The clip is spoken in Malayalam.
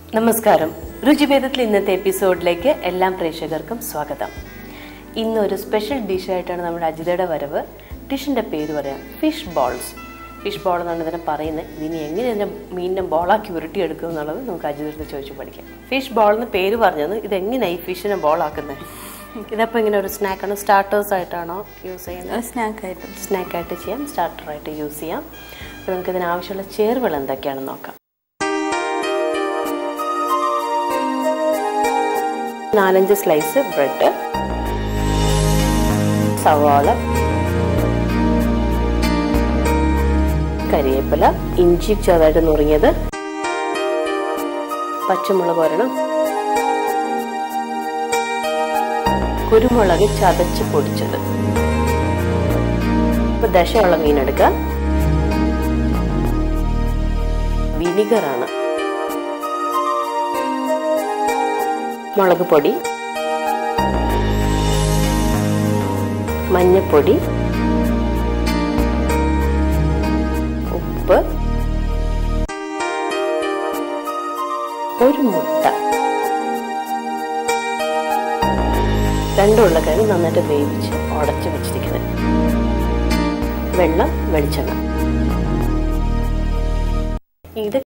നമസ്കാരം രുചിഭേദത്തിൽ ഇന്നത്തെ എപ്പിസോഡിലേക്ക് എല്ലാ പ്രേക്ഷകർക്കും സ്വാഗതം ഇന്നൊരു സ്പെഷ്യൽ ഡിഷായിട്ടാണ് നമ്മുടെ അജിതയുടെ വരവ് ഡിഷിൻ്റെ പേര് പറയാം ഫിഷ് ബോൾസ് ഫിഷ് ബോൾ എന്നാണ് ഇതിനെ പറയുന്നത് ഇതിനി എങ്ങനെ ഇതിനെ മീനിനെ ബോളാക്കി ഉരുട്ടിയെടുക്കും എന്നുള്ളത് നമുക്ക് അജിതടുത്ത് ചോദിച്ചു പഠിക്കാം ഫിഷ് ബോൾ എന്ന് പേര് പറഞ്ഞത് ഇതെങ്ങനെയാണ് ഈ ഫിഷിനെ ബോളാക്കുന്നത് ഇതപ്പോൾ ഇങ്ങനെ ഒരു സ്നാക്കാണോ സ്റ്റാർട്ടേഴ്സ് ആയിട്ടാണോ യൂസ് ചെയ്യുന്നത് സ്നാക്ക് ആയിട്ടും സ്നാക്കായിട്ട് ചെയ്യാം സ്റ്റാർട്ടറായിട്ട് യൂസ് ചെയ്യാം അപ്പോൾ നമുക്ക് ഇതിന് ആവശ്യമുള്ള ചേരുവകൾ എന്തൊക്കെയാണെന്ന് നോക്കാം നാലഞ്ച് സ്ലൈസ് ബ്രെഡ് സവാള കരിവേപ്പില ഇഞ്ചി ചെറുതായിട്ട് നുറുങ്ങിയത് പച്ചമുളക് ഒരെണ്ണം കുരുമുളക് ചതച്ച് പൊടിച്ചത് ഇപ്പൊ ദശയുള്ള മീൻ എടുക്കാം വിനിഗറാണ് മുളക് പൊടി മഞ്ഞപ്പൊടി ഉപ്പ് ഒരു മുട്ട രണ്ട് ഉരുളക്കിഴങ്ങ് നന്നായിട്ട് വേവിച്ച് ഉടച്ച് വെച്ചിരിക്കുന്നത് വെള്ളം വെളിച്ചെണ്ണ ഇത്